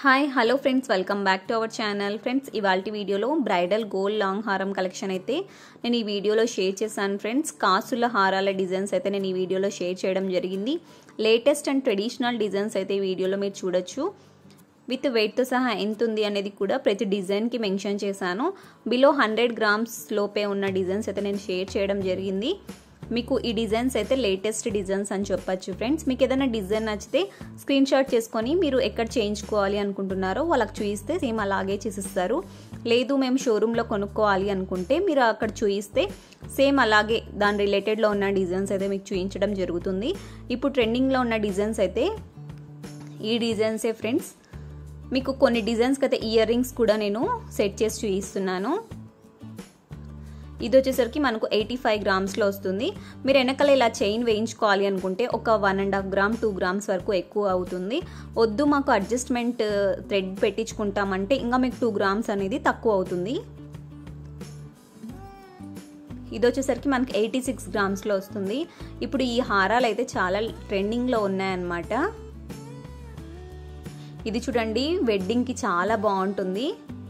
hi hello friends welcome back to our channel friends ఇవాళ వీడియోలో bridal gold long హారం collection అయితే నేను ఈ వీడియోలో షేర్ చేశాను ఫ్రెండ్స్ కాసుల హారాల డిజైన్స్ అయితే నేను ఈ వీడియోలో షేర్ చేయడం జరిగింది లేటెస్ట్ అండ్ ట్రెడిషనల్ డిజైన్స్ అయితే ఈ వీడియోలో మీరు చూడొచ్చు విత్ వెయిట్తో సహా ఎంత ఉంది అనేది కూడా ప్రతి డిజైన్కి మెన్షన్ చేశాను బిలో హండ్రెడ్ గ్రామ్స్ లోపే ఉన్న డిజైన్స్ అయితే నేను షేర్ చేయడం జరిగింది మీకు ఈ డిజైన్స్ అయితే లేటెస్ట్ డిజైన్స్ అని చెప్పచ్చు ఫ్రెండ్స్ మీకు ఏదైనా డిజైన్ నచ్చితే స్క్రీన్ షాట్ చేసుకొని మీరు ఎక్కడ చేయించుకోవాలి అనుకుంటున్నారో వాళ్ళకి చూయిస్తే సేమ్ అలాగే చేసిస్తారు లేదు మేము షోరూంలో కొనుక్కోవాలి అనుకుంటే మీరు అక్కడ చూయిస్తే సేమ్ అలాగే దాని రిలేటెడ్లో ఉన్న డిజైన్స్ అయితే మీకు చూపించడం జరుగుతుంది ఇప్పుడు ట్రెండింగ్లో ఉన్న డిజైన్స్ అయితే ఈ డిజైన్సే ఫ్రెండ్స్ మీకు కొన్ని డిజైన్స్కి అయితే ఇయర్ రింగ్స్ కూడా నేను సెట్ చేసి చూపిస్తున్నాను ఇది వచ్చేసరికి మనకు ఎయిటీ ఫైవ్ గ్రామ్స్లో వస్తుంది మీరు వెనకాల ఇలా చైన్ వేయించుకోవాలి అనుకుంటే ఒక one and half gram two grams వరకు ఎక్కువ అవుతుంది వద్దు మాకు అడ్జస్ట్మెంట్ థ్రెడ్ పెట్టించుకుంటామంటే ఇంకా మీకు టూ గ్రామ్స్ అనేది తక్కువ అవుతుంది ఇది వచ్చేసరికి మనకి ఎయిటీ సిక్స్ గ్రామ్స్లో వస్తుంది ఇప్పుడు ఈ హారాలు అయితే చాలా ట్రెండింగ్లో ఉన్నాయన్నమాట ఇది చూడండి వెడ్డింగ్కి చాలా బాగుంటుంది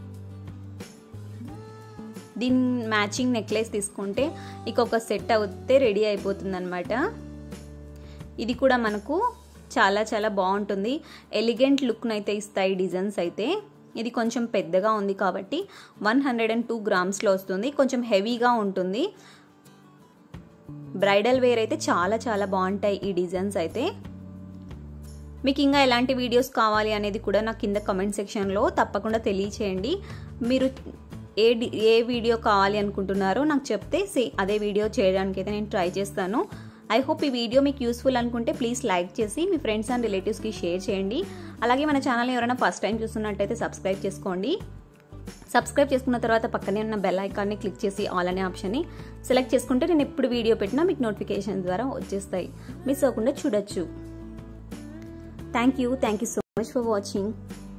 దీని మ్యాచింగ్ నెక్లెస్ తీసుకుంటే ఇక ఒక సెట్ అవుతే రెడీ అయిపోతుంది అనమాట ఇది కూడా మనకు చాలా చాలా బాగుంటుంది ఎలిగెంట్ లుక్ను అయితే ఇస్తాయి డిజైన్స్ అయితే ఇది కొంచెం పెద్దగా ఉంది కాబట్టి వన్ హండ్రెడ్ అండ్ టూ గ్రామ్స్లో వస్తుంది కొంచెం హెవీగా ఉంటుంది బ్రైడల్ వేర్ అయితే చాలా చాలా బాగుంటాయి ఈ డిజైన్స్ అయితే మీకు ఇంకా ఎలాంటి వీడియోస్ కావాలి అనేది కూడా నాకు కింద కమెంట్ సెక్షన్లో తప్పకుండా తెలియచేయండి మీరు ఏ ఏ వీడియో కావాలి అనుకుంటున్నారో నాకు చెప్తే సే అదే వీడియో చేయడానికి అయితే నేను ట్రై చేస్తాను ఐ హోప్ ఈ వీడియో మీకు యూస్ఫుల్ అనుకుంటే ప్లీజ్ లైక్ చేసి మీ ఫ్రెండ్స్ అండ్ రిలేటివ్స్కి షేర్ చేయండి అలాగే మన ఛానల్ ఎవరైనా ఫస్ట్ టైం చూస్తున్నట్టయితే సబ్స్క్రైబ్ చేసుకోండి సబ్స్క్రైబ్ చేసుకున్న తర్వాత పక్కనే ఉన్న బెల్ ఐకాన్ని క్లిక్ చేసి ఆల్ అనే ఆప్షన్ని సెలెక్ట్ చేసుకుంటే నేను ఎప్పుడు వీడియో పెట్టినా మీకు నోటిఫికేషన్ ద్వారా వచ్చేస్తాయి మిస్ అవ్వకుండా చూడొచ్చు thank you thank you so much for watching